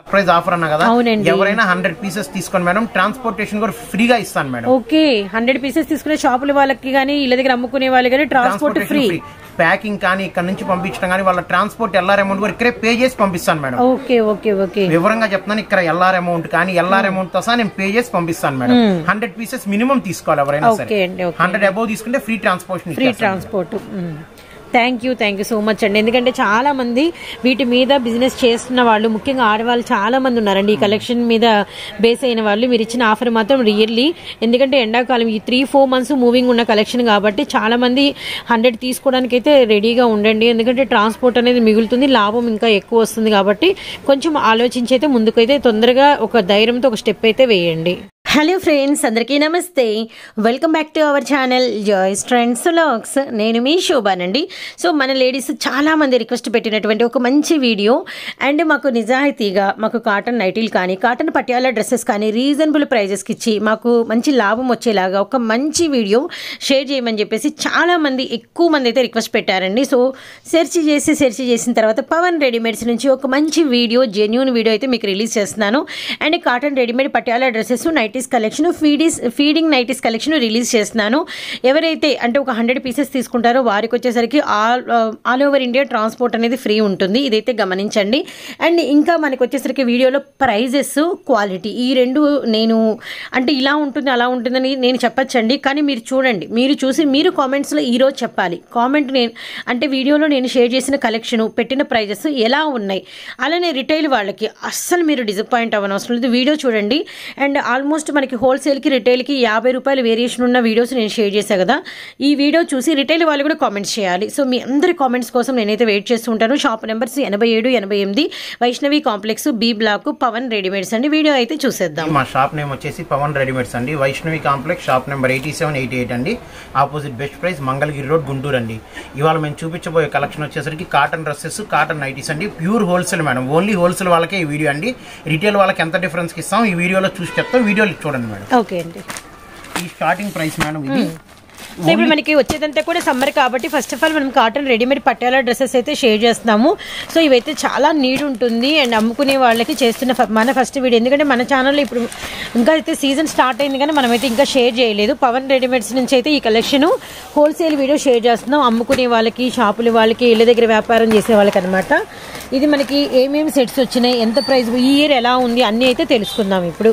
Price offer అన్నా కదా అవునండి. ఎవరైనా హండ్రెడ్ పీసెస్ తీసుకోండి మేడం ట్రాన్స్పోర్టేషన్ కూడా ఫ్రీగా ఇస్తాను మేడం ఓకే హండ్రెడ్ పీసెస్ తీసుకునే షాపుల వాళ్ళకి కానీ ఇళ్ళ దగ్గర అమ్ముకునే వాళ్ళకి కానీ ట్రాన్స్పోర్ట్ ఫ్రీ ప్యాకింగ్ కానీ ఇక్కడ నుంచి పంపించడం కానీ వాళ్ళ ట్రాన్స్పోర్ట్ ఎల్ఆర్ అమౌంట్ కూడా ఇక్కడే పే చేసి పంపిస్తాను మేడం ఓకే ఓకే ఓకే వివరంగా చెప్తున్నాను ఇక్కడ ఎల్ఆర్ అమౌంట్ కానీ ఎల్ఆర్ అమౌంట్ తో సహా నేను పే చేసి పంపిస్తాను మేడం హండ్రెడ్ పీసెస్ మినిమం తీసుకోవాలి ఎవరైనా ఓకే సరే అండి ఓకే హండ్రెడ్ అబౌవ్ తీసుకుంటే free transportation free transport thank you thank you so much అండి ఎందుకంటే చాలా మంది వీటి మీద బిజినెస్ చేస్తున్న వాళ్ళు ముఖ్యంగా ఆడవాళ్ళు చాలా మంది ఉన్నారండి ఈ కలెక్షన్ మీద బేస్ అయిన వాళ్ళు మీరు ఇచ్చిన ఆఫర్ మాత్రం రియల్లీ ఎందుకంటే ఎండాకాలం ఈ త్రీ ఫోర్ మంత్స్ మూవింగ్ ఉన్న కలెక్షన్ కాబట్టి చాలా మంది హండ్రెడ్ తీసుకోవడానికి అయితే రెడీగా ఉండండి ఎందుకంటే ట్రాన్స్పోర్ట్ అనేది మిగులుతుంది లాభం ఇంకా ఎక్కువ వస్తుంది కాబట్టి కొంచెం ఆలోచించి అయితే ముందుకైతే తొందరగా ఒక ధైర్యంతో ఒక స్టెప్ అయితే వేయండి హలో ఫ్రెండ్స్ అందరికీ నమస్తే welcome back to our channel Joys trends లాక్స్ నేను మీ శోభానండి సో మన లేడీస్ చాలా మంది రిక్వెస్ట్ పెట్టినటువంటి ఒక మంచి వీడియో అండ్ మాకు నిజాయితీగా మాకు కాటన్ నైటీలు కానీ కాటన్ పటియాలా డ్రెస్సెస్ కానీ రీజనబుల్ ప్రైజెస్కి ఇచ్చి మాకు మంచి లాభం వచ్చేలాగా ఒక మంచి వీడియో షేర్ చేయమని చెప్పేసి చాలా మంది ఎక్కువ మంది అయితే రిక్వెస్ట్ పెట్టారండి సో సెర్చ్ చేసి సెర్చ్ చేసిన తర్వాత పవన్ రెడీమేడ్స్ నుంచి ఒక మంచి వీడియో జెన్యున్ వీడియో అయితే మీకు రిలీజ్ చేస్తున్నాను and cotton readymade Patiala dresses nighties collection ఫీడీస్ ఫీడింగ్ నైటీస్ కలెక్షన్ రిలీజ్ చేస్తున్నాను ఎవరైతే అంటే ఒక హండ్రెడ్ పీసెస్ తీసుకుంటారో వారికి వచ్చేసరికి all all over India transport అనేది ఫ్రీ ఉంటుంది ఇదైతే గమనించండి అండ్ ఇంకా మనకి వచ్చేసరికి వీడియోలో ప్రైజెస్ క్వాలిటీ ఈ రెండు నేను అంటే ఇలా ఉంటుంది అలా ఉంటుందని నేను చెప్పచ్చండి కానీ మీరు చూడండి మీరు చూసి మీరు కామెంట్స్లో ఈరోజు చెప్పాలి కామెంట్ నేను అంటే వీడియోలో నేను షేర్ చేసిన కలెక్షన్ పెట్టిన ప్రైజెస్ ఎలా ఉన్నాయి అలానే రిటైల్ వాళ్ళకి అస్సలు మీరు డిసప్పాయింట్ అవ్వనవసరం లేదు వీడియో చూడండి అండ్ ఆల్మోస్ట్ మనకి హోల్సేల్కి రిటైల్కి యాభై రూపాయల వేరియేషన్ ఉన్న వీడియోస్ నేను షేర్ చేశాను కదా ఈ వీడియో చూసి రిటైల్ వాళ్ళు కూడా కామెంట్స్ చేయాలి సో మీ అందరి కామెంట్స్ కోసం నేనైతే వెయిట్ చేస్తూ ఉంటాను షాప్ నెంబర్స్ ఎనభై ఏడు ఎనభై ఎనిమిది Vaishnavi complex B block Pavan readymades అండి వీడియో అయితే చూసేద్దాం మా షాప్ నేమ్ వచ్చేసి పవన్ రెడీమేడ్స్ అండి Vaishnavi complex shop number eighty seven eighty eight అండి opposite best price Mangalagiri road Guntur అండి ఇవాళ మేము చూపించబోయే కలెక్షన్ వచ్చేసరికి కాటన్ డ్రెస్సెస్ కాటన్ నైటీస్ అండి pure wholesale madam only wholesale వాళ్ళకే ఈ వీడియో అండి రిటైల్ వాళ్ళకి ఎంత డిఫరెన్స్ ఇస్తాం ఈ వీడియోలో చూసి చెప్తాం వీడియోలో చూడండి మేడం ఓకే అండి ఈ స్టార్టింగ్ ప్రైస్ మేడం ఇది సో ఇప్పుడు మనకి వచ్చేదంతా కూడా సమ్మర్ కాబట్టి ఫస్ట్ ఆఫ్ ఆల్ మనం కాటన్ రెడీమేడ్ పట్టాల డ్రెస్సెస్ అయితే షేర్ చేస్తున్నాము సో ఇవైతే చాలా నీడ్ ఉంటుంది అండ్ అమ్ముకునే వాళ్ళకి చేస్తున్న ఫ- మన ఫస్ట్ వీడియో ఎందుకంటే మన ఛానల్లో ఇప్పుడు ఇంకా అయితే సీజన్ స్టార్ట్ అయింది కానీ మనమైతే ఇంకా షేర్ చేయలేదు పవన్ రెడీమేడ్స్ నుంచి అయితే ఈ కలెక్షన్ హోల్సేల్ వీడియో షేర్ చేస్తున్నాం అమ్ముకునే వాళ్ళకి షాపుల వాళ్ళకి ఇళ్ళ దగ్గర వ్యాపారం చేసే వాళ్ళకి అనమాట ఇది మనకి ఏమేమి సెట్స్ వచ్చినాయి ఎంత ప్రైస్ ఈ ఇయర్ ఎలా ఉంది అన్నీ అయితే తెలుసుకుందాం ఇప్పుడు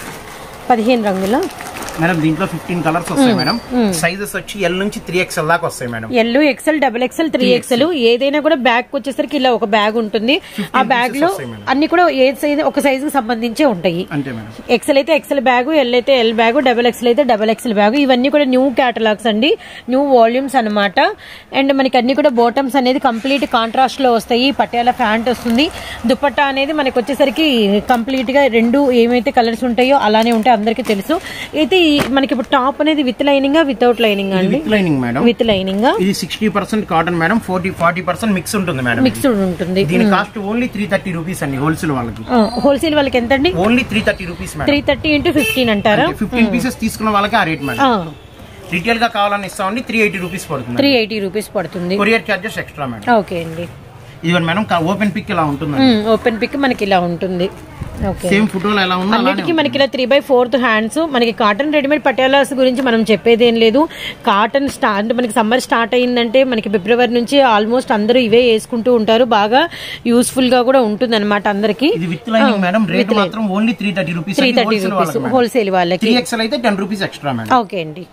పదిహేను రంగుల మేడం దీంట్లో ఫిఫ్టీన్ కలర్స్ వస్తాయి మేడం సైజెస్ వచ్చి ఎల్ నుంచి త్రీ ఎక్స్ఎల్ దాకా వస్తాయి madam L XL double XL three XL ఏదైనా కూడా బ్యాగ్ వచ్చేసరికి ఇలా ఒక బ్యాగ్ ఉంటుంది ఆ బ్యాగ్ లో వస్తాయి మేడం. అన్ని కూడా ఏ సైజ్ ఒక సైజు కి సంబంధించే ఉంటాయి అంతే మేడం ఎక్సెల్ అయితే ఎక్సెల్ బ్యాగ్ ఎల్ అయితే ఎల్ బ్యాగ్ డబుల్ ఎక్సెల్ అయితే డబుల్ ఎక్సెల్ బ్యాగ్ ఇవన్నీ కూడా న్యూ కేటలాగ్స్ అండి న్యూ వాల్యూమ్స్ అన్నమాట అండ్ మనకి అన్ని కూడా బాటమ్స్ అనేది కంప్లీట్ కాంట్రాస్ట్ లో వస్తాయి పటియాల ప్యాంట్ వస్తుంది దుపట్టా అనేది మనకి వచ్చేసరికి కంప్లీట్ గా రెండు ఏమైతే కలర్స్ ఉంటాయో అలానే ఉంటాయి అందరికీ తెలుసు అయితే ఈ మనకి ఇప్పుడు టాప్ అనేది విత్ లైనింగ్ వితౌట్ లైనింగ్ అండి with lining madam with lining ఇది sixty percent cotton madam forty forty percent mix ఉంటుంది మేడం ఇది. మిక్స్డ్ ఉంటుంది దీని cost only three thirty rupees అండి హోల్సేల్ వాళ్ళకి హోల్సేల్ వాళ్ళకి ఎంత అండి only three thirty rupees three madam thirty into fifteen అంటారా ఫిఫ్టీన్ పీసెస్ తీసుకున్న వాళ్ళకి ఆ రేట్ మేడం రిటైల్ గా కావాలని ఇస్తామండి త్రీ ఎయిటీ రూపీస్ పడుతుంది త్రీ ఎయిటీ రూపీస్ పడుతుంది courier charges extra madam okay అండి ఇదిగోండి మేడం ఓపెన్ పిక్ ఇలా ఉంటుంది ఓపెన్ పిక్ మనకి ఇలా ఉంటుంది ఓకే సేమ్ ఫోటోలో ఎలా ఉందో అలానే అన్నిటికీ మనకి ఇలా త్రీ బై ఫోర్త్ హ్యాండ్స్ మనకి కాటన్ రెడీమేడ్ పటియాలాస్ గురించి మనం చెప్పేది ఏం లేదు కాటన్ స్టార్ట్ అంటే మనకి సమ్మర్ స్టార్ట్ అయిందంటే మనకి ఫిబ్రవరి నుంచి ఆల్మోస్ట్ అందరూ ఇవే వేసుకుంటూ ఉంటారు బాగా యూస్ఫుల్ గా కూడా ఉంటుంది అనమాట అందరికి ఇది విత్ లైనింగ్ మేడం రేట్ మాత్రం only three thirty rupees three thirty rupees wholesale వాళ్ళకి త్రీ ఎక్స్ఎల్ అయితే ten rupees extra madam okay అండి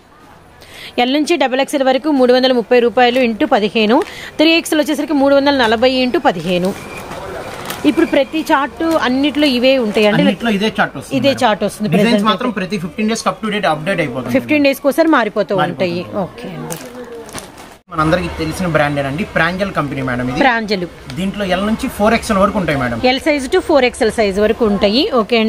ఎల్ నుంచి డబల్ ఎక్స్ఎల్ వరకు మూడు వందల ముప్పై రూపాయలు ఇంటూ పదిహేను త్రీ ఎక్స్ఎల్ వచ్చేసరికి మూడు వందల నలభై ఇంటూ పదిహేను ఇప్పుడు ప్రతి చార్ట్ అన్నిట్లో ఇవే ఉంటాయండి అన్నిట్లో ఇదే చార్ట్ వస్తుంది ఇదే చార్ట్ వస్తుంది డిజైన్స్ మాత్రం ప్రతి fifteen days up to date update అయిపోతుంది ఫిఫ్టీన్ డేస్ కోసం మారిపోతూ ఉంటాయి ఓకే అండి మనందరికి తెలిసిన బ్రాండ్ అండి ప్రాంజల్ కంపెనీ మేడం ఇది ప్రాంజలు దీంట్లో ఎల్ నుంచి ఫోర్ ఎక్స్ఎల్ వరకు ఉంటాయి madam L size to four XL size వరకు ఉంటాయి ఓకే అండి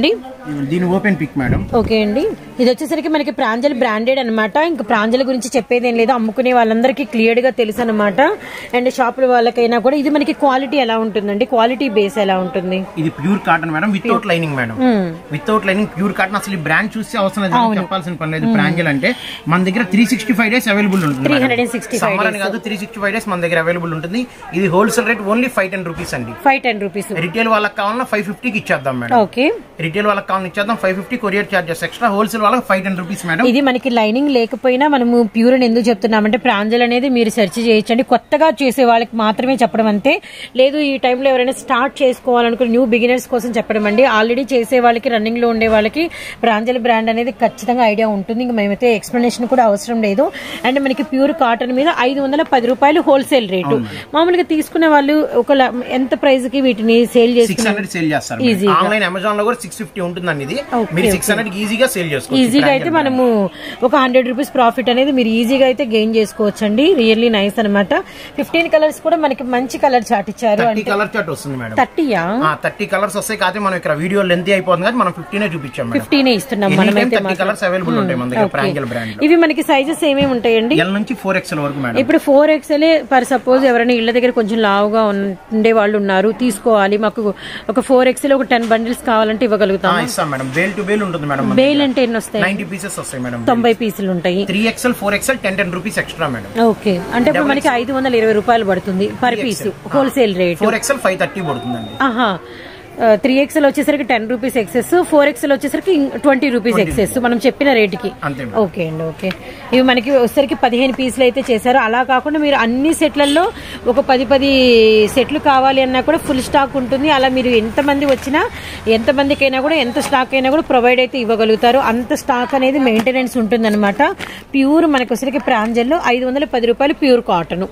దీని ఓపెన్ పిక్ మేడం ఓకే అండి ఇది వచ్చేసరికి మనకి ప్రాంజల్ బ్రాండెడ్ అన్నమాట ఇంకా ప్రాంజల్ గురించి చెప్పేది ఏం లేదు అమ్ముకునే వాళ్ళందరికీ క్లియర్ గా తెలుసు అనమాట అండ్ షాపుల వాళ్ళకైనా కూడా ఇది మనకి క్వాలిటీ ఎలా ఉంటుందండి క్వాలిటీ బేస్ ఎలా ఉంటుంది ఇది pure cotton madam without lining madam without lining pure cotton అసలు ఈ బ్రాండ్ చూస్తే అవసరం లేదు మేడం. చెప్పాల్సిన పని లేదు ప్రాంజల్ అంటే మన దగ్గర three sixty five days available ఉంటుంది three hundred and sixty five summer అని కాదు త్రీ సిక్స్టీ ఫైవ్ డేస్ మన దగ్గర అవైలబుల్ ఉంటుంది ఇది wholesale rate only five ten rupees అండి ఫైవ్ టెన్ రూపీస్ రిటైల్ వాళ్ళకి కావాలన్నా ఫైవ్ ఫిఫ్టీకి ఇచ్చేద్దాం మేడం ఓకే రిటైల్ వాళ్ళకి కావాలని ఇచ్చేద్దాం five fifty courier charges extra wholesale వాళ్ళకి ఫైవ్ టెన్ రూపీస్ మేడం ఇది మనకి లైనింగ్ లేకపోయినా మనము ప్యూర్ అని ఎందుకు చెప్తున్నామంటే ప్రాంజల్ అనేది మీరు సెర్చ్ చేయొచ్చండి కొత్తగా చేసే వాళ్ళకి మాత్రమే చెప్పడం అంతే లేదు ఈ టైంలో ఎవరైనా స్టార్ట్ చేసుకోవాలనుకుని న్యూ బిగినర్స్ కోసం చెప్పడం అండి ఆల్రెడీ చేసే వాళ్ళకి రన్నింగ్ లో ఉండే వాళ్ళకి ప్రాంజల్ బ్రాండ్ అనేది ఖచ్చితంగా ఐడియా ఉంటుంది ఇంకా మేమైతే ఎక్స్ప్లెనేషన్ కూడా అవసరం లేదు అండ్ మనకి ప్యూర్ కాటన్ మీద ఐదు వందల పది రూపాయలు హోల్సేల్ రేటు మామూలుగా తీసుకునే వాళ్ళు ఒక ల- ఎంత ప్రైస్ కి వీటిని సేల్ సిక్స్ చేస్తున్నారు హండ్రెడ్ సేల్ చేస్తారు Easy గా. ఆన్లైన్ అమెజాన్ లో కూడా సిక్స్ ఫిఫ్టీ ఉంటుందండి ఇది Okay, మీరు సిక్స్ హండ్రెడ్ ఈజీగా సేల్ చేసుకోవచ్చు ఈజీగా అయితే మనము ఒక హండ్రెడ్ రూపీస్ ప్రాఫిట్ అనేది మీరు ఈజీగా అయితే గెయిన్ చేసుకోవచ్చు అండి రియల్లీ నైస్ అనమాట ఫిఫ్టీన్ కలర్స్ కూడా మనకి మంచి కలర్ చాట్ ఇచ్చారు థర్టీ అంటే కలర్ చార్ట్ వస్తుంది మేడం థర్టీయా థర్టీ కలర్స్ వస్తాయి కాకపోతే మనం ఇక్కడ వీడియో లెంత్ అయిపోతుంది కానీ మనం ఫిఫ్టీనే చూపించాం మేడం ఫిఫ్టీనే ఇస్తున్నాం మనం అయితే థర్టీ కలర్స్ అవైలబుల్ ఉంటాయి మన దగ్గర ప్రాంజల్ బ్రాండ్ ఇవి మనకి సైజెస్ ఏమేమి ఉంటాయండి ఎల్ నుంచి ఫోర్ ఎక్స్ఎల్ వరకు మేడం ఇప్పుడు ఫోర్ ఎక్స్ఎల్ పర్ సపోజ్ ఎవరైనా ఇళ్ళ దగ్గర కొంచెం లావుగా ఉండే వాళ్ళు ఉన్నారు తీసుకోవాలి మాకు ఒక ఫోర్ ఎక్స్ఎల్ ఒక టెన్ బండిల్స్ కావాలంటే ఆ, ఇవ్వగలుగుతాం ఇస్తాం మేడం బేల్ టు బేల్ ఉంటుంది మేడం బేల్ అంటే ఎన్ని వస్తాయి నైన్టీ పీసెస్ వస్తాయి మేడం తొంభై పీసులు ఉంటాయి three XL four XL ten ten rupees extra madam okay అంటే ఇప్పుడు మనకి ఐదు వందల ఇరవై రూపాయలు పడుతుంది per piece wholesale rate four XL five thirty పడుతుందండి ఆహా త్రీ ఎక్స్ఎల్ వచ్చేసరికి ten rupees excess four XL వచ్చేసరికి ట్వంటీ రూపీస్ ఎక్సెస్ మనం చెప్పిన రేటుకి అంతే మేడం ఓకే అండి ఓకే ఇవి మనకి వచ్చేసరికి పదిహేను పీసులు అయితే చేశారు అలా కాకుండా మీరు అన్ని సెట్లలో ఒక పది పది సెట్లు కావాలి అన్నా కూడా ఫుల్ స్టాక్ ఉంటుంది అలా మీరు ఎంతమంది వచ్చినా ఎంతమందికైనా కూడా ఎంత స్టాక్ అయినా కూడా ప్రొవైడ్ అయితే ఇవ్వగలుగుతారు అంత స్టాక్ అనేది మెయింటెనెన్స్ ఉంటుందన్నమాట ప్యూర్ మనకి వచ్చేసరికి ప్రాంజల్లో ఐదు వందల పది రూపాయలు ప్యూర్ కాటన్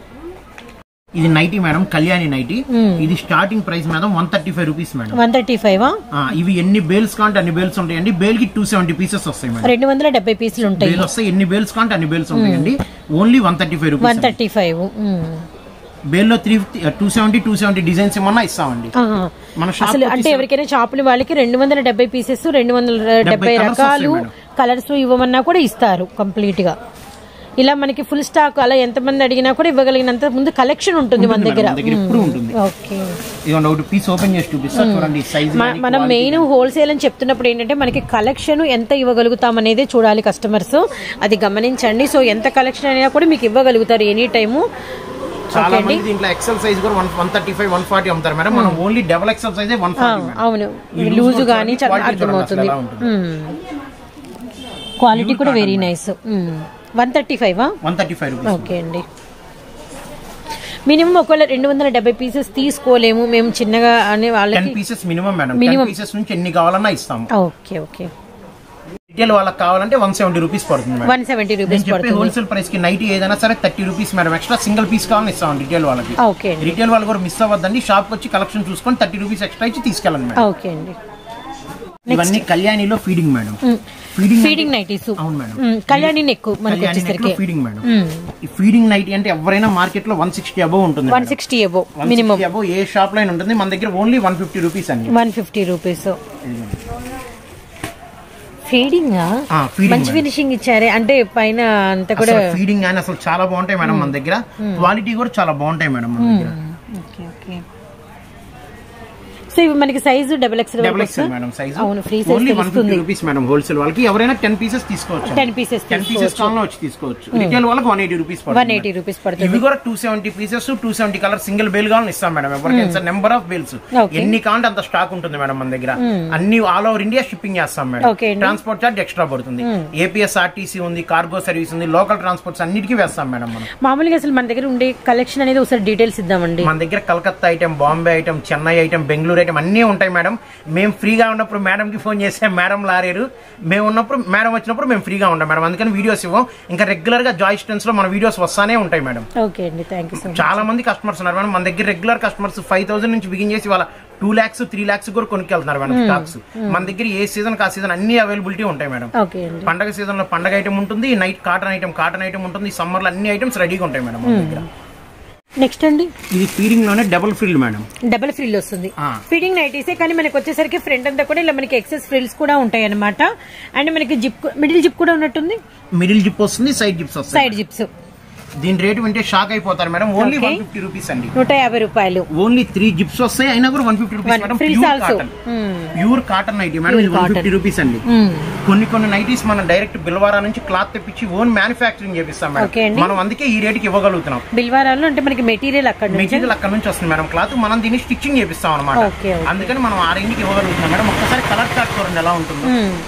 ఇది నైటీ మేడం కళ్యాణి నైటీ ఇది starting price madam one thirty five rupees madam one thirty five ఆ, ఇవి ఎన్ని బేల్స్ కాంటే అన్ని బేల్స్ ఉంటాయండి బేల్ కి టూ సెవెంటీ పీసెస్ వస్తాయి మేడం రెండు వందల డెబ్బై పీసులు ఉంటాయి బేల్ వస్తాయి ఎన్ని బేల్స్ కాంటే అన్ని బేల్స్ ఉంటాయండి only one thirty five one rupees thirty five bale లో three two seventy two seventy designs ఏమన్నా ఇస్తామండి మన షాప్ అసలు అంటే ఎవరికైనా షాపులు వాళ్ళకి రెండు వందల డెబ్బై పీసెస్ రెండు వందల డెబ్బై colours రకాలు వస్తాయి కలర్స్ ఇవ్వమన్నా కూడా ఇస్తారు కంప్లీట్ గా ఇలా మనకి ఫుల్ స్టాక్ అలా ఎంతమంది అడిగినా కూడా ఇవ్వగలిగినంత ముందు కలెక్షన్ ఉంటుంది మన దగ్గర మన దగ్గర ఎప్పుడు ఉంటుంది ఓకే ఇదిగోండి ఒకటి పీస్ ఓపెన్ చేసి చూపిస్తా చూడండి సైజ్ మనం మెయిన్ హోల్సేల్ అని చెప్తున్నప్పుడు ఏంటంటే మనకి కలెక్షన్ ఎంత ఇవ్వగలుగుతాం అనేది చూడాలి కస్టమర్స్ అది గమనించండి సో ఎంత కలెక్షన్ అయినా కూడా మీకు ఇవ్వగలుగుతారు ఎనీ టైము చాలా మంది దీంట్లో ఎక్సెల్ సైజ్ కూడా one one thirty five one forty అమ్ముతారు మేడం మనం only double XL size one forty అవును ఈ loose లూజ్ కూడా కానీ చూడండి, quality అర్థమవుతుంది చూడండి అసలు ఎలా ఉంటుంది. క్వాలిటీ కూడా very nice one thirty five one thirty five rupees okay అండి మినిమం ఒకవేళ రెండు వందల డెబ్బై పీసెస్ తీసుకోలేము మేము చిన్నగా అనే టెన్ వాళ్ళకి pieces minimum madam ten pieces నుంచి ఎన్ని కావాలన్నా ఇస్తాము ఓకే ఓకే రిటైల్ వాళ్ళకి కావాలంటే వన్ సెవెంటీ రూపీస్ పడుతుంది మేడం వన్ సెవెంటీ నేను రూపీస్ చెప్పే పడుతుంది హోల్సేల్ ప్రైస్ కి నైట్ ఏదైనా సరే thirty rupees madam extra single piece కావాలని ఇస్తాం రిటైల్ వాళ్ళకి ఓకే అండి రిటైల్ వాళ్ళు కూడా మిస్ అవ్వద్దండి షాప్ వచ్చి కలెక్షన్ చూసుకొని థర్టీ రూపీస్ ఎక్స్ట్రా ఇచ్చి తీసుకెళ్ళండి మేడం ఓకే అండి ఇవన్నీ కళ్యాణిలో feeding madam feeding feeding nighties అవును మేడం కళ్యాణి నెక్ మనకి వచ్చేసరికి ఫీడింగ్ మేడం ఈ ఫీడింగ్ నైట్ అంటే ఎవరైనా మార్కెట్ లో వన్ సిక్స్టీ అబౌవ్ ఉంటుంది one sixty above minimum above ఏ షాప్ లో అయినా ఉంటుంది మన దగ్గర ఓన్లీ వన్ ఫిఫ్టీ రూపీస్ అండి వన్ ఫిఫ్టీ రూపీస్ ఫీడింగ్ ఆ, feeding మంచి ఫినిషింగ్ ఇచ్చారే అంటే పైన అంతా కూడా ఫీడింగ్ అని అసలు చాలా బాగుంటాయి మేడం మన దగ్గర క్వాలిటీ కూడా చాలా బాగుంటాయి మేడం మన దగ్గర ఓకే ఓకే సో ఇవి మనకి size double X double XL madam size అవును free only size one fifty rupees madam wholesale వాళ్ళకి ఎవరైనా టెన్ పీసెస్ తీసుకోవచ్చు టెన్ పీసెస్ టెన్ పీసెస్ కావాలో వచ్చి తీసుకోవచ్చు రిటైల్ వాళ్ళకి one eighty rupees one eighty rupees పడుతుంది ఇవి కూడా two seventy pieces two seventy colour single bale కావాలని ఇస్తాం మేడం ఎవరికైనా sir number of bales Okay. ఎన్ని కావాలంటే అంత స్టాక్ ఉంటుంది మేడం మన దగ్గర అన్ని ఆల్ ఓవర్ ఇండియా షిప్పింగ్ చేస్తాం మేడం Okay అండి. ట్రాన్స్పోర్ట్ చార్జ్ ఎక్స్ట్రా పడుతుంది ఏపీఎస్ ఆర్టీసీ ఉంది కార్గో సర్వీస్ ఉంది లోకల్ ట్రాన్స్పోర్ట్స్ అన్నిటికీ వేస్తాం మేడం మనం మామూలుగా అసలు మన దగ్గర ఉండే కలెక్షన్ అనేది ఒకసారి డీటెయిల్స్ ఇద్దామండి మన దగ్గర Calcutta item Bombay item Chennai item Bengaluru item అన్నీ ఉంటాయి మేడం మేము ఫ్రీగా ఉన్నప్పుడు మేడం కి ఫోన్ చేస్తే మేడం లారేరు మేము ఉన్నప్పుడు మేడం వచ్చినప్పుడు మేము ఫ్రీగా ఉంటాం మేడం అందుకని వీడియోస్ ఇవ్వం ఇంకా రెగ్యులర్ గా జాయ్ స్టెన్స్ లో మన వీడియోస్ వస్తానే ఉంటాయి మేడం ఓకే అండి థ్యాంక్ యూ సో మచ్ చాలా మంది కస్టమర్స్ ఉన్నారు మేడం మన దగ్గర రెగ్యులర్ కస్టమర్స్ ఫైవ్ థౌసండ్ నుంచి బిగిన్ చేసి వాళ్ళ టూ లాక్స్ త్రీ లాక్స్ కూడా కొనుక్కెళ్తున్నారు మేడం స్టాక్స్ మన దగ్గర ఏ సీజన్ ఆ సీజన్ అన్ని అవైలబిలిటీ ఉంటాయి మేడం ఓకే అండి పండగ సీజన్ లో పండగ ఐటమ్ ఉంటుంది night cotton item cotton item ఉంటుంది సమ్మర్ లో అన్ని ఐటమ్స్ రెడీగా ఉంటాయి మేడం మన దగ్గర నెక్స్ట్ అండి ఇది ఫీడింగ్ లోనే double filled madam double frill వస్తుంది ఆ. ఫిట్టింగ్ నైటీసే కానీ మనకి వచ్చేసరికి ఫ్రంట్ అంతా కూడా ఇలా మనకి ఎక్సెస్ ఫ్రిల్స్ కూడా ఉంటాయి అనమాట అండ్ మనకి జిప్ మిడిల్ జిప్ కూడా ఉన్నట్టుంది మిడిల్ జిప్ వస్తుంది సైడ్ జిప్స్ వస్తాయి సైడ్ జిప్స్ దీని రేటు వింటే షాక్ అయిపోతారు madam only Okay. One fifty rupees అండి నూట యాభై రూపాయలు ఓన్లీ త్రీ జిప్స్ వస్తాయి అయినా కూడా one fifty rupees One madam frills pure also. Cotton Hmm. Pure cotton nighty madam ఇది Pure one cotton. Fifty rupees అండి కొన్ని కొన్ని నైటీస్ మనం డైరెక్ట్ బిల్వారా నుంచి క్లాత్ తెప్పించి ఓన్ మ్యానుఫ్యాక్చరింగ్ చేపిస్తాం Okay మేడం అండి. మనం అందుకే ఈ రేటుకి ఇవ్వగలుగుతున్నాం బిల్వారాలు అంటే మనకి మెటీరియల్ అక్కడ నుంచి మెటీరియల్ అక్కడ నుంచి వస్తుంది మేడం క్లాత్ మనం దీన్ని స్టిచ్చింగ్ చేపిస్తాం అనమాట Okay, okay. అందుకని మనం ఆ రేంజ్కి ఇవ్వగలుగుతున్నాం మేడం ఒక్కసారి కలర్ చార్ట్ చూడండి ఎలా ఉంటుందో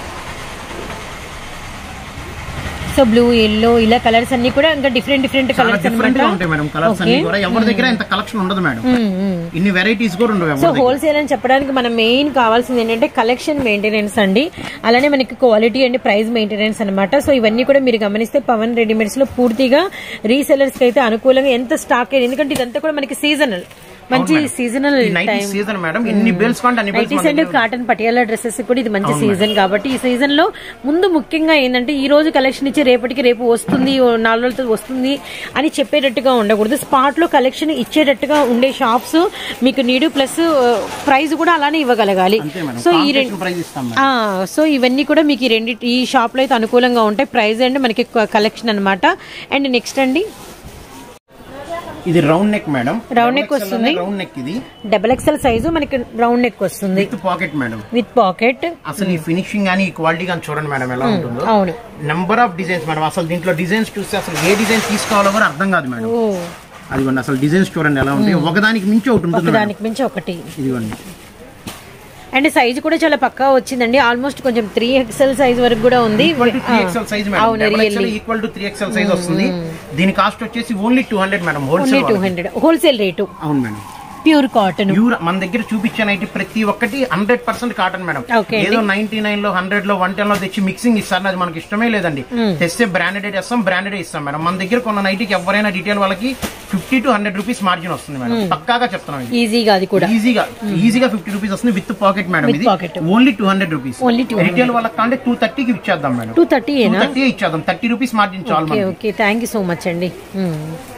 సో బ్లూ ఎల్లో ఇలా కలర్స్ అన్ని కూడా ఇంకా డిఫరెంట్ డిఫరెంట్ చాలా కలర్స్ డిఫరెంట్ గా ఉంటాయి మేడం కలర్స్ అన్ని కూడా ఎవరి దగ్గర ఇంత కలెక్షన్ ఉండదు మేడం ఇన్ని వెరైటీస్ కూడా ఉండవు సో ఎవరి దగ్గర హోల్సేల్ అని చెప్పడానికి మనం మెయిన్ కావాల్సింది ఏంటంటే కలెక్షన్ మెయింటెనెన్స్ అండి అలానే మనకి క్వాలిటీ అండ్ ప్రైస్ మెయింటెనెన్స్ అనమాట సో ఇవన్నీ కూడా మీరు గమనిస్తే పవన్ రెడీమేడ్స్ లో పూర్తిగా రీసెలర్స్ కి అయితే అనుకూలంగా ఎంత స్టాక్ ఎందుకంటే ఇదంతా కూడా మనకి సీజనల్ మంచి seasonal nighty time season madam ఎన్ని బేల్స్ కొంటే అన్ని bales nighties and cotton Patiala dresses కూడా ఇది మంచి సీజన్ కాబట్టి ఈ సీజన్ లో ముందు ముఖ్యంగా ఏంటంటే ఈ రోజు కలెక్షన్ ఇచ్చి రేపటికి రేపు వస్తుంది ఓ నాలుగు రోజులతో వస్తుంది అని చెప్పేటట్టుగా ఉండకూడదు స్పాట్ లో కలెక్షన్ ఇచ్చేటట్టుగా ఉండే షాప్స్ మీకు నీడు ప్లస్ ప్రైస్ కూడా అలానే ఇవ్వగలగాలి అంతే మేడం సో ఈ రెండు ప్రైస్ ఇస్తాం మేడం ఆ, సో ఇవన్నీ కూడా మీకు ఈ రెండు ఈ షాప్ లో అయితే అనుకూలంగా ఉంటాయి ప్రైస్ అండ్ మనకి కలెక్షన్ అన్నమాట అండ్ నెక్స్ట్ అండి ఇది round neck madam Round neck వస్తుంది. రౌండ్ నెక్ ఇది డబల్ ఎక్స్ఎల్ సైజు మనకి రౌండ్ నెక్ వస్తుంది with pocket madam with pocket అసలు ఈ ఫినిషింగ్ కానీ ఈ క్వాలిటీ కానీ చూడండి మేడం ఎలా ఉంటుందో అవును నెంబర్ ఆఫ్ డిజైన్స్ మేడం అసలు దీంట్లో డిజైన్స్ చూస్తే అసలు ఏ డిజైన్ తీసుకోవాలో కూడా అర్థం కాదు మేడం ఓ అదిగోండి అసలు డిజైన్స్ చూడండి ఎలా ఉంటాయి ఒకదానికి మించి ఒకటి ఉంటుంది మేడం. ఒకదానికి మించి ఒకటి ఇదిగోండి అండ్ సైజ్ కూడా చాలా పక్కా వచ్చిందండి ఆల్మోస్ట్ కొంచెం త్రీ ఎక్స్ఎల్ సైజ్ వరకు కూడా ఉంది equal to three XL size madam అవును double XL really equal to three XL size వస్తుంది దీని కాస్ట్ వచ్చేసి only two hundred madam only wholesale two hundred wholesale రేటు అవును మేడం ప్యూర్ కాటన్ ప్యూర్ మన దగ్గర చూపించానైతే ప్రతి ఒక్కటి hundred percent cotton madam Okay ఏదో నైన్టీ నైన్ లో హండ్రెడ్ లో వన్ టెన్ లో తెచ్చి మిక్సింగ్ ఇస్తారు అది మనకి ఇష్టమే లేదండి తెస్తే బ్రాండెడ్ ఇస్తాం బ్రాండెడ్ ఇస్తాం మేడం మన దగ్గర కొన్న నైట్కి ఎవరైనా డీటెయిల్ వాళ్ళకి fifty to hundred rupees margin వస్తుంది మేడం పక్కాగా చెప్తున్నాం ఇది ఈజీగా అది కూడా ఈజీగా ఈజీగా ఫిఫ్టీ రూపీస్ వస్తుంది విత్ పాకెట్ మేడం With ఇది pocket. Only two hundred rupees Only 200. Retail వాళ్ళకి అంటే టూ థర్టీకి ఇచ్చేద్దాం మేడం టూ థర్టీ టూ ఏనా థర్టీ ఇచ్చేద్దాం థర్టీ రూపీస్ మార్జిన్ చాలు ఓకే మనకి. Okay thank you so much అండి మ్మ్.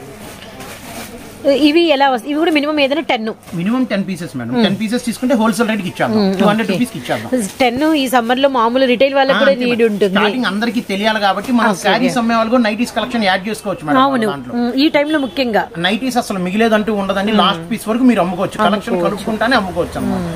ఇవి ఎలా వస్తాయి ఇవి కూడా మినిమం ఏదైనా ten minimum ten pieces madam ten pieces తీసుకుంటే హోల్సేల్ రేట్ కి ఇచ్చేద్దాం టూ హండ్రెడ్ రూపీస్ కి ఇచ్చేద్దాం టెన్ ఈ సమ్మర్ లో మామూలు రిటైల్ వాళ్ళకి కూడా నీడ్ ఉంటుంది స్టార్టింగ్ అందరికి తెలియాలి కాబట్టి మనం శారీస్ అమ్మే వాళ్ళు కూడా నైటీస్ కలెక్షన్ యాడ్ చేసుకోవచ్చు మేడం అవును దాంట్లో మ్మ్. ఈ టైంలో ముఖ్యంగా నైటీస్ అసలు మిగిలేదంటూ ఉండదండి లాస్ట్ పీస్ వరకు మీరు అమ్ముకోవచ్చు కలెక్షన్ కలుపుకుంటానే అమ్ముకోవచ్చు అన్నమాట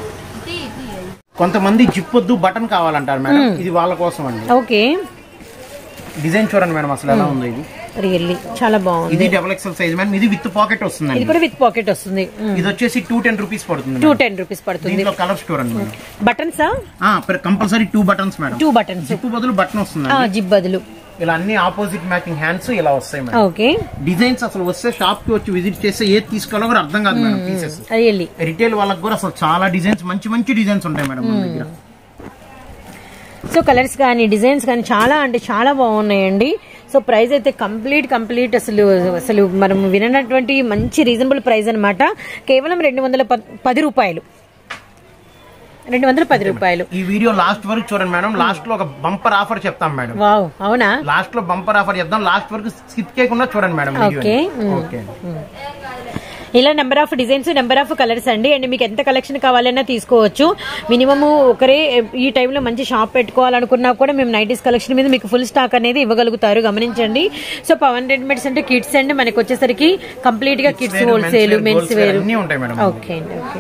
కొంతమంది జిప్ వద్దు బటన్ కావాలంటారు మేడం ఇది వాళ్ళ కోసం అండి ఓకే డిజైన్ చూడండి మేడం అసలు ఎలా ఉంది ఇది రియల్లీ చాలా బాగుంది ఇది డబుల్ ఎక్సెల్ సైజ్ మేడం ఇది విత్ పాకెట్ ఇది వస్తుందండి కూడా విత్ పాకెట్ వస్తుంది ఇది వచ్చేసి టూ టెన్ రూపీస్ పడుతుంది టూ మేడం. టెన్ రూపీస్ పడుతుంది దీంట్లో కలర్స్ చూడండి మేడం బటన్సా compulsory two buttons madam two buttons zip బదులు బటన్ వస్తుందండి జిప్ బదులు ఇలా అన్ని ఆపోజిట్ మ్యాచింగ్ హ్యాండ్స్ ఇలా వస్తాయి మేడం ఓకే డిజైన్స్ అసలు వస్తే షాప్ కి వచ్చి విజిట్ చేస్తే ఏది తీసుకోవాలో కూడా అర్థం కాదు మేడం పీసెస్ రియల్లీ రిటైల్ వాళ్ళకి కూడా అసలు చాలా డిజైన్స్ మంచి మంచి డిజైన్స్ ఉంటాయి మేడం మన దగ్గర సో కలర్స్ కానీ డిజైన్స్ కానీ చాలా అంటే చాలా బాగున్నాయండి సో ప్రైస్ అయితే కంప్లీట్ కంప్లీట్ అసలు అసలు మనం విననటువంటి మంచి రీజనబుల్ ప్రైస్ అన్నమాట కేవలం రెండు వందల ప- పది రూపాయలు రెండు వందల పది రూపాయలు ఈ వీడియో లాస్ట్ వరకు చూడండి మేడం లాస్ట్ లో ఒక బంపర్ ఆఫర్ చెప్తాం మేడం వావ్ అవునా లాస్ట్ లో బంపర్ ఆఫర్ చెప్తాం లాస్ట్ వరకు స్కిప్ చేయకుండా చూడండి మేడం Okay. ఓకే ఇలా number of designs number of colours అండి అండ్ మీకు ఎంత కలెక్షన్ కావాలన్నా తీసుకోవచ్చు మినిమం ఒకరే ఈ టైంలో మంచి షాప్ పెట్టుకోవాలనుకున్నా కూడా మేము నైటీస్ కలెక్షన్ మీద మీకు ఫుల్ స్టాక్ అనేది ఇవ్వగలుగుతారు గమనించండి సో పవన్ రెడ్మేడ్స్ అంటే కిడ్స్ అండ్ మనకి వచ్చేసరికి కంప్లీట్ గా kids wear, wholesale men's wear, men's girls wear వేరు అన్నీ ఉంటాయి మేడం ఓకే అండి ఓకే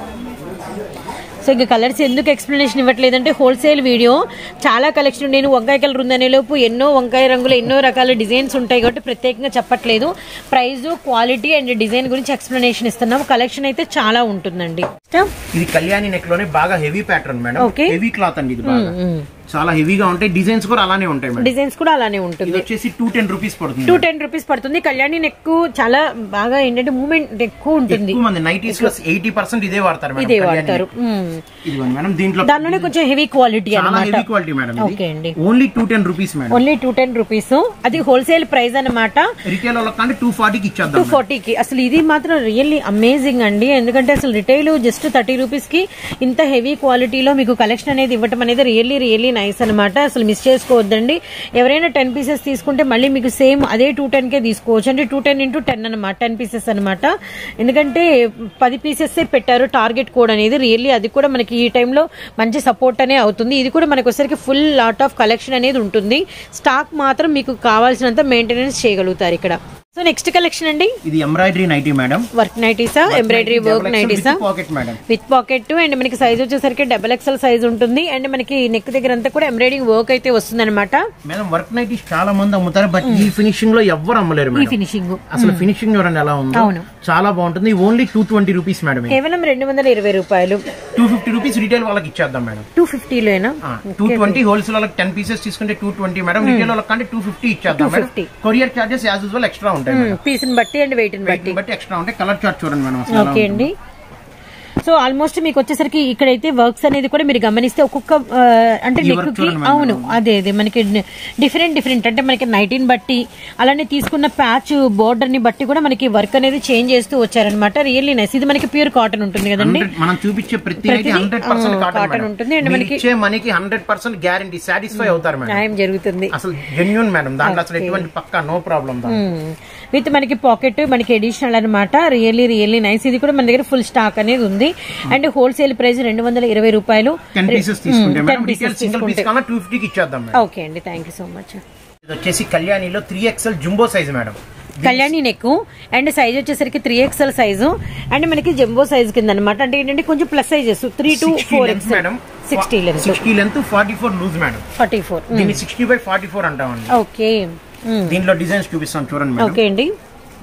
సో ఇంకా కలర్స్ ఎందుకు ఎక్స్ప్లెనేషన్ ఇవ్వట్లేదంటే హోల్సేల్ వీడియో చాలా కలెక్షన్ నేను వంకాయ కలర్ ఉందనే లోపు ఎన్నో వంకాయ రంగులు ఎన్నో రకాల డిజైన్స్ ఉంటాయి కాబట్టి ప్రత్యేకంగా చెప్పట్లేదు ప్రైస్ క్వాలిటీ అండ్ డిజైన్ గురించి ఎక్స్ప్లెనేషన్ ఇస్తున్నాం కలెక్షన్ అయితే చాలా ఉంటుందండి ఇది కళ్యాణి నెక్ లోనే బాగా heavy pattern madam Okay. Heavy cloth అండి ఇది బాగా చాలా హెవీగా ఉంటాయి డిజైన్స్ కూడా అలానే ఉంటాయి మేడం డిజైన్స్ కూడా అలానే ఇది ఉంటుంది వచ్చేసి టూ టెన్ రూపీస్ పడుతుంది టూ టెన్ రూపీస్ పడుతుంది కళ్యాణి నెక్ చాలా బాగా ఏంటంటే మూమెంట్ ఎక్కువ ఉంటుంది ఎక్కువ మంది నైటీస్ లో ఎయిటీ పర్సెంట్ ఇదే వాడతారు మేడం ఇదే కళ్యాణి వాడతారు నెక్. మ్మ్. ఇదిగోండి మేడం దీంట్లో దానిలోనే కొంచెం హెవీ క్వాలిటీ చాలా అన్నమాట హెవీ క్వాలిటీ మేడం ఓకే అండి only two ten rupees madam only two ten rupees అది హోల్సేల్ ప్రైస్ అన్నమాట రిటైల్ వాళ్ళకి అంటే టూ ఫార్టీకి టూ ఇచ్చేద్దాం ఫార్టీకి అసలు ఇది మాత్రం రియల్లీ అమేజింగ్ అండి ఎందుకంటే అసలు రిటైల్ జస్ట్ థర్టీ రూపీస్ కి ఇంత హెవీ క్వాలిటీలో మీకు కలెక్షన్ అనేది ఇవ్వటం అనేది రియల్లీ రియల్లీ నైస్ అనమాట అసలు మిస్ చేసుకోవద్దండి ఎవరైనా టెన్ పీసెస్ తీసుకుంటే మళ్ళీ మీకు సేమ్ అదే టూ టెన్ కే తీసుకోవచ్చు అంటే టూ టెన్ ఇంటూ టెన్ అనమాట టెన్ పీసెస్ అనమాట ఎందుకంటే పది పీసెస్ పెట్టారు టార్గెట్ కోడ్ అనేది రియల్లీ అది కూడా మనకి ఈ టైంలో మంచి సపోర్ట్ అనే అవుతుంది ఇది కూడా మనకి వచ్చరికి ఫుల్ లాట్ ఆఫ్ కలెక్షన్ అనేది ఉంటుంది స్టాక్ మాత్రం మీకు కావాల్సినంత మెయింటెనెన్స్ చేయగలుగుతారు ఇక్కడ సో నెక్స్ట్ కలెక్షన్ అండి ఇది ఎంబ్రాయిడరీ నైటీ మేడం వర్క్ నైటీసా ఎంబ్రాయిడరీ వర్క్ నైటీసా pocket madam with pocket and మనకి సైజ్ వచ్చేసరికి డబల్ ఎక్సెల్ సైజ్ ఉంటుంది అండ్ మనకి నెక్ దగ్గర అంతా కూడా ఎంబ్రాయిడింగ్ వర్క్ అయితే వస్తుంది అనమాట మేడం వర్క్ నైటీస్ చాలా మంది అమ్ముతారు బట్ ఈ ఫినిషింగ్ లో ఎవ్వరు అమ్మలేరు ఈ మేడం ఫినిషింగ్ అసలు ఫినిషింగ్ చూడండి ఎలా ఉందో అవును. చాలా బాగుంటుంది only two twenty rupees madam కేవలం రెండు వందల ఇరవై రూపాయలు టూ ఫిఫ్టీ రూపీస్ రిటైల్ వాళ్ళకి ఇచ్చేద్దాం మేడం టూ ఫిఫ్టీలోనా టూ ట్వంటీ హోల్సేల్ వాళ్ళకి టెన్ పీసెస్ తీసుకుంటే టూ ట్వంటీ మేడం రిటైల్ వాళ్ళకి కంటే టూ ఫిఫ్టీ ఇచ్చేద్దాం madam 250. Courier charges as usual extra ఉంటాయి మేడం పీస్ ని బట్టి అండ్ వెయిట్ ని బట్టి వీటిని బట్టి ఎక్స్ట్రా ఉంటాయి కలర్ చార్ట్ చూడండి మేడం అసలు ఎలా ఓకే ఉంటుందో. అండి సో ఆల్మోస్ట్ మీకు వచ్చేసరికి ఇక్కడైతే వర్క్స్ అనేది కూడా మీరు గమనిస్తే ఒక్కొక్క ఆ, అంటే ఈ నెక్ work కి చూడండి మేడం. అవును అదే అదే మనకి డిఫరెంట్ డిఫరెంట్ అంటే మనకి నైటీని బట్టి అలానే తీసుకున్న ప్యాచ్ బోర్డర్ ని బట్టి కూడా మనకి వర్క్ అనేది చేంజ్ చేస్తూ వచ్చారనమాట రియల్లీ నైస్ ఇది మనకి ప్యూర్ కాటన్ ఉంటుంది కదండి 100 మనం చూపించే ప్రతి ప్రతిదీ, హండ్రెడ్ పర్సెంట్ ఆ, cotton ఉంటుంది and కాటన్ మనకి- ఇచ్చే మనకి హండ్రెడ్ పర్సెంట్ గ్యారంటీ సాటిస్ఫై అవుతారు మేడం న్యాయం జరుగుతుంది అసలు జెన్యున్ మేడం దాంట్లో అసలు ఎటువంటి పక్కా నో ప్రాబ్లం విత్ మనకి పాకెట్ మనకి ఎడిషనల్ అనమాట రియల్లీ రియల్లీ నైస్ ఇది కూడా మన దగ్గర ఫుల్ స్టాక్ అనేది ఉంది అండ్ హోల్సేల్ ప్రైస్ రెండు వందల ఇరవై రూపాయలు టెన్ పీసెస్ తీసుకుంటే ten madam retail pieces single piece తీసుకుంటే కన్నా టూ ఫిఫ్టీకి ఇచ్చేద్దాం మేడం ఓకే అండి థ్యాంక్ యూ సో మచ్ ఇది వచ్చేసి కళ్యాణిలో three XL jumbo size madam Kalyani neck and size వచ్చేసరికి త్రీ ఎక్స్ఎల్ సైజు అండ్ మనకి జంబో సైజ్ కింద అనమాట అంటే ఏంటంటే కొంచెం plus sizes three to four X madam sixty lens sixty length forty four loose madam forty four దీన్ని sixty by forty four అంటామండి okay దీంట్లో డిజైన్స్ చూపిస్తాను చూడండి మేడం ఓకే అండి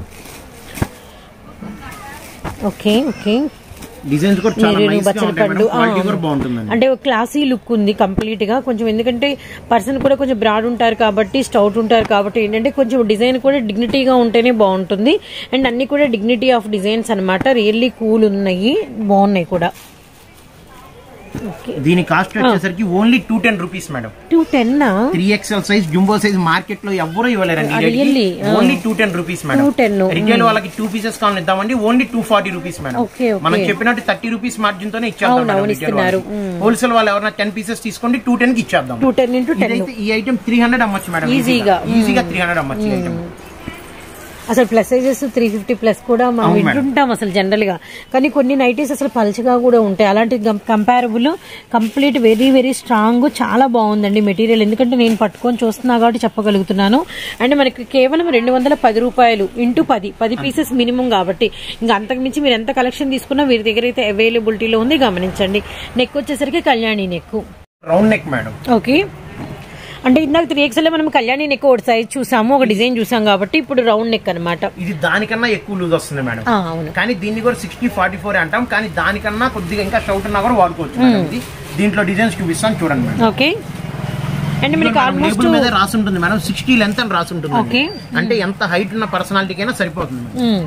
ఓకే ఓకే డిజైన్స్ కూడా చాలా నేరేడు నైస్ గా బచ్చల ఉంటాయి పండు మేడం క్వాలిటీ ఆ. కూడా బాగుంటుందండి అంటే క్లాసీ లుక్ ఉంది కంప్లీట్ గా కొంచెం ఎందుకంటే పర్సన్ కూడా కొంచెం బ్రాడ్ ఉంటారు కాబట్టి స్టౌట్ ఉంటారు కాబట్టి ఏంటంటే కొంచెం డిజైన్ కూడా డిగ్నిటీగా ఉంటేనే బాగుంటుంది అండ్ అన్ని కూడా డిగ్నిటీ ఆఫ్ డిజైన్స్ అన్నమాట రియల్లీ కూల్ ఉన్నాయి బాగున్నాయి కూడా ఓకే దీని కాస్ట్ వచ్చేసరికి only two ten rupees madam two ten three XL size jumbo size market లో ఎవరు ఇవ్వలేరండి Really? Only two ten rupees madam 210. Retail వాళ్ళకి టూ పీసెస్ కావాలి ఇద్దామండి only two forty rupees madam Okay, okay. మనం చెప్పినట్టు థర్టీ రూపీస్ మార్జిన్ తోనే అవును, అవును, ఇస్తున్నారు. హోల్సేల్ వాళ్ళు ఎవరైనా టెన్ పీసెస్ తీసుకోండి టూ టెన్ కి ఇచ్చేద్దాం టూ టెన్ ఇంటూ టెన్ ఇదైతే ఈ ఐటమ్ త్రీ హండ్రెడ్ అమ్మచ్చు మేడం Easy-గా. ఈజీగా త్రీ హండ్రెడ్ అమ్మచ్చు ఈ ఐటమ్ అసలు plus sizes three fifty plus కూడా మనం అవును మేడం. వింటుంటాం అసలు జనరల్ గా కానీ కొన్ని నైటీస్ అసలు పలుచగా కూడా ఉంటాయి అలాంటి comparable complete very very strong చాలా బాగుందండి మెటీరియల్ ఎందుకంటే నేను పట్టుకొని చూస్తున్నా కాబట్టి చెప్పగలుగుతున్నాను అండ్ మనకి కేవలం రెండు వందల పది రూపాయలు ఇంటూ పది పది పీసెస్ మినిమం కాబట్టి ఇంకా అంతకు మించి మీరు ఎంత కలెక్షన్ తీసుకున్నా వీరి దగ్గర అయితే అవైలబిలిటీలో ఉంది గమనించండి నెక్ వచ్చేసరికి Kalyani neck round neck madam okay అంటే ఇందాక త్రీ ఎక్స్ఎల్ మనం కళ్యాణి నెక్ ఒకటి సైజ్ చూసాము ఒక డిజైన్ చూసాం కాబట్టి ఇప్పుడు రౌండ్ నెక్ అనమాట ఇది దానికన్నా ఎక్కువ లూజ్ వస్తుంది మేడం అవును కానీ దీన్ని కూడా సిక్స్టీ ఫార్టీ ఫోర్ అంటాం కానీ దానికన్నా కొద్దిగా ఇంకా షౌట్ ఉన్నా కూడా వాడుకోవచ్చు మేడం ఇది దీంట్లో డిజైన్స్ చూపిస్తాను చూడండి మేడం ఓకే అండ్ మనకి ఆల్మోస్ట్ లేబుల్ మీద రాసి ఉంటుంది మేడం సిక్స్టీ లెంత్ అని రాసి ఉంటుంది Okay. అంటే ఎంత హైట్ ఉన్న పర్సనాలిటీకైనా సరిపోతుంది మేడం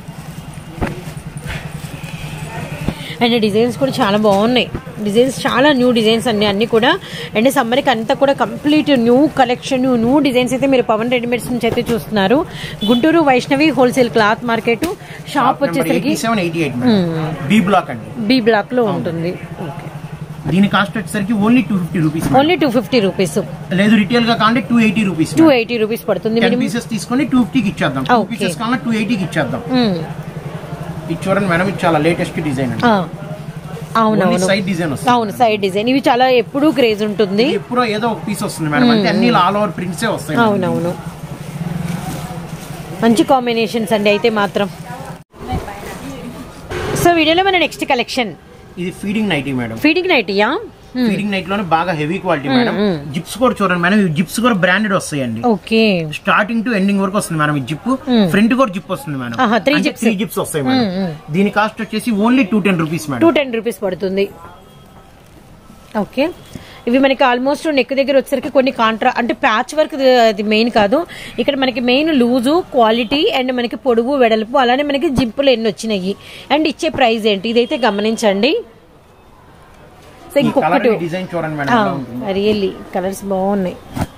అండ్ డిజైన్స్ కూడా చాలా బాగున్నాయి డిజైన్స్ చాలా న్యూ డిజైన్స్ అన్ని అన్ని కూడా అండ్ సమ్మర్కి అంతా కూడా complete new collection new designs అయితే మీరు పవన్ రెడీమేడ్స్ నుంచి అయితే చూస్తున్నారు Guntur Vaishnavi wholesale cloth market shop వచ్చేసరికి seven eighty eight B block అండి బి బ్లాక్ లో ఉంటుంది దీని కాస్ట్ వచ్చేసరికి only two fifty rupees only two fifty rupees లేదు రిటైల్ గా కావాలంటే two eighty rupees two eighty rupees పడుతుంది టెన్ మినిమం పీసెస్ తీసుకొని టూ ఫిఫ్టీకి ఇచ్చేద్దాం టూ Okay. పీసెస్ కావాలన్నా టూ ఎయిటీకి ఇచ్చేద్దాం ఇది చూడండి మేడం ఇది చాలా లేటెస్ట్ డిజైన్ అండి అవునవును సైడ్ డిజైన్ వస్తుంది అవును సైడ్ డిజైన్ ఇవి చాలా ఎప్పుడూ క్రేజ్ ఉంటుంది ఇది ఎప్పుడో ఏదో ఒక పీస్ వస్తుంది మేడం అంటే అన్ని ఆల్ ఓవర్ ప్రింట్సే వస్తాయి మేడం. అవునవును మంచి కాంబినేషన్స్ అండి అయితే మాత్రం సో వీడియోలో మన నెక్స్ట్ కలెక్షన్ ఇది ఫీడింగ్ నైటీ మేడం ఫీడింగ్ నైటీయా ఫీడింగ్ నైట్ లోనే బాగా హెవీ క్వాలిటీ మేడం జిప్స్ కూడా చూడండి మేడం ఈ జిప్స్ కూడా బ్రాండెడ్ వస్తాయండి ఓకే స్టార్టింగ్ టు ఎండింగ్ వరకు వస్తుంది మేడం ఈ జిప్ ఫ్రంట్ కూడా జిప్ వస్తుంది మేడం ఆహా, three zips. త్రీ జిప్స్ వస్తాయి మేడం దీని కాస్ట్ వచ్చేసి only two ten rupees two madam ten rupees పడుతుంది ఓకే ఇవి మనకి ఆల్మోస్ట్ నెక్ దగ్గర వచ్చేసరికి కొన్ని కాంట్రా అంటే ప్యాచ్ వర్క్ అది మెయిన్ కాదు ఇక్కడ మనకి మెయిన్ లూజు క్వాలిటీ అండ్ మనకి పొడుగు వెడల్పు అలానే మనకి జింపులు ఎన్ని వచ్చినాయి అండ్ ఇచ్చే ప్రైస్ ఏంటి ఇదైతే గమనించండి సో ఈ ఇంకొకటి కలర్ డిజైన్ చూడండి మేడం ఎలా ఉంటుంది. రియల్లీ కలర్స్ బాగున్నాయి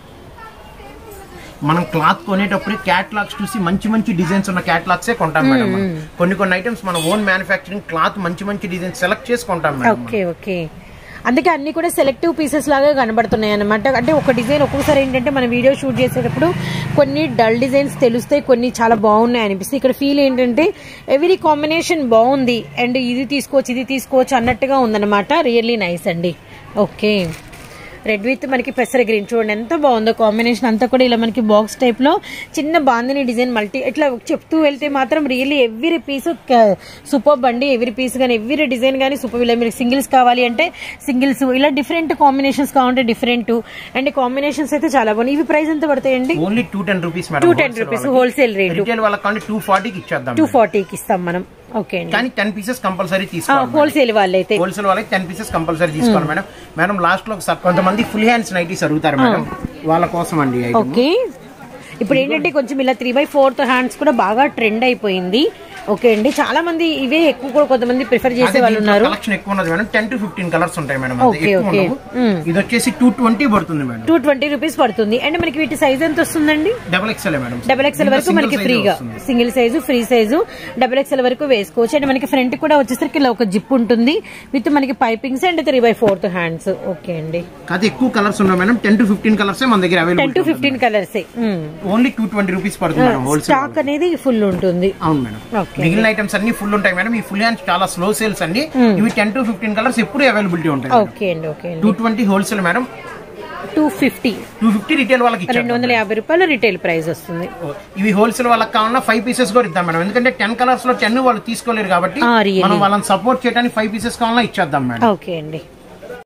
మనం క్లాత్ కొనేటప్పుడు క్యాటలాగ్స్ చూసి మంచి మంచి డిజైన్స్ ఉన్న క్యాటలాగ్సే కొంటాం మేడం మనం. కొన్ని కొన్ని ఐటమ్స్ మన ఓన్ మ్యానుఫ్యాక్చరింగ్ క్లాత్ మంచి మంచి డిజైన్ సెలెక్ట్ చేసి కొంటాం మేడం ఓకే ఓకే అందుకే అన్ని కూడా సెలెక్టివ్ పీసెస్ లాగా కనబడుతున్నాయి అనమాట అంటే ఒక డిజైన్ ఒక్కొక్కసారి ఏంటంటే మన వీడియో షూట్ చేసేటప్పుడు కొన్ని డల్ డిజైన్స్ తెలుస్తాయి కొన్ని చాలా బాగున్నాయి అనిపిస్తాయి ఇక్కడ ఫీల్ ఏంటంటే ఎవరీ కాంబినేషన్ బాగుంది అండ్ ఇది తీసుకోవచ్చు ఇది తీసుకోవచ్చు అన్నట్టుగా ఉందన్నమాట రియల్లీ నైస్ అండి ఓకే రెడ్ విత్ మనకి పెసర గ్రీన్ చూడండి ఎంత బాగుందో కాంబినేషన్ అంతా కూడా ఇలా మనకి బాక్స్ టైప్ లో చిన్న బాందిని డిజైన్ మల్టీ ఇట్లా చెప్తూ వెళ్తే మాత్రం రియల్లీ ఎవ్రీ పీస్ సూపర్ అండి ఎవ్రీ పీస్ కానీ ఎవ్రీ డిజైన్ కానీ సూపర్ ఇలా మీరు సింగిల్స్ కావాలి అంటే సింగిల్స్ ఇలా డిఫరెంట్ కాంబినేషన్స్ కావాలంటే డిఫరెంట్ అండ్ కాంబినేషన్స్ అయితే చాలా బాగున్నాయి ఇవి ప్రైస్ ఎంత పడతాయండి only two ten rupees two ten rupees wholesale rate retail వాళ్ళకి కానీ టూ ఫార్టీకి ఇచ్చేద్దాం టూ ఫార్టీకి ఇస్తాం మనం ఓకే అండి కానీ టెన్ పీసెస్ కంపల్సరీ తీసుకోవాలి హోల్సేల్ వాళ్ళైతే హోల్సేల్ వాళ్ళకి టెన్ పీసెస్ కంపల్సరీ తీసుకోవాలి మేడం మేడం లాస్ట్ లో ఒకసారి కొంతమంది ఫుల్ హ్యాండ్స్ నైటీస్ అడుగుతారు మేడం వాళ్ళ కోసం అండి ఈ item. ఓకే ఇప్పుడు ఏంటంటే కొంచెం ఇలా త్రీ బై ఫోర్త్ హ్యాండ్స్ కూడా బాగా ట్రెండ్ అయిపోయింది ఓకే అండి చాలా మంది ఇవే ఎక్కువ కూడా కొంతమంది ప్రిఫర్ చేసే వాళ్ళు ఉన్నారు కలెక్షన్ ఎక్కువ ఉన్నది madam ten to fifteen colours ఉంటాయి మేడం అంతే. Okay, ఎక్కువ okay. ఉండవు. ఇది వచ్చేసి టూ ట్వంటీ పడుతుంది మేడం టూ ట్వంటీ రూపీస్ పడుతుంది అండ్ మనకి వీటి సైజ్ ఎంత వస్తుందండి double XL madam double XL వరకు Single మనకి size ఫ్రీగా వస్తుంది. Single size free size double XL వరకు వేసుకోవచ్చు అండ్ మనకి ఫ్రంట్ కూడా వచ్చేసరికి ఇలా ఒక జిప్ ఉంటుంది విత్ మనకి pipings and three by fourth hands okay అండి కాదు ఎక్కువ కలర్స్ ఉన్నాయి madam ten to fifteen colours మన దగ్గర ten to available fifteen colours only two twenty rupees పడుతుంది మేడం హోల్సేల్ స్టాక్ అనేది ఫుల్ ఉంటుంది అవును మేడం Okay. మిగిలిన ఐటమ్స్ అన్ని ఫుల్ ఉంటాయి మేడం ఈ ఫుల్ హ్యాండ్స్ చాలా స్లో సేల్స్ అండి ఇవి టెన్ టు ఫిఫ్టీన్ కలర్స్ ఎప్పుడు అవైలబిలిటీ ఉంటాయి ఓకే అండి ఓకే అండి two twenty wholesale madam two fifty two fifty retail వాళ్ళకి రెండు ఇచ్చారు వందల యాభై రూపాయలు రిటైల్ ప్రైస్ వస్తుంది ఇవి హోల్సేల్ వాళ్ళకి కావాలన్నా ఫైవ్ పీసెస్ కూడా ఇద్దాం మేడం ఎందుకంటే టెన్ కలర్స్ లో టెన్ వాళ్ళు తీసుకోలేరు కాబట్టి ఆ, really. మనం వాళ్ళని సపోర్ట్ చేయడానికి ఫైవ్ పీసెస్ కావాలన్నా ఇచ్చేద్దాం మేడం ఓకే అండి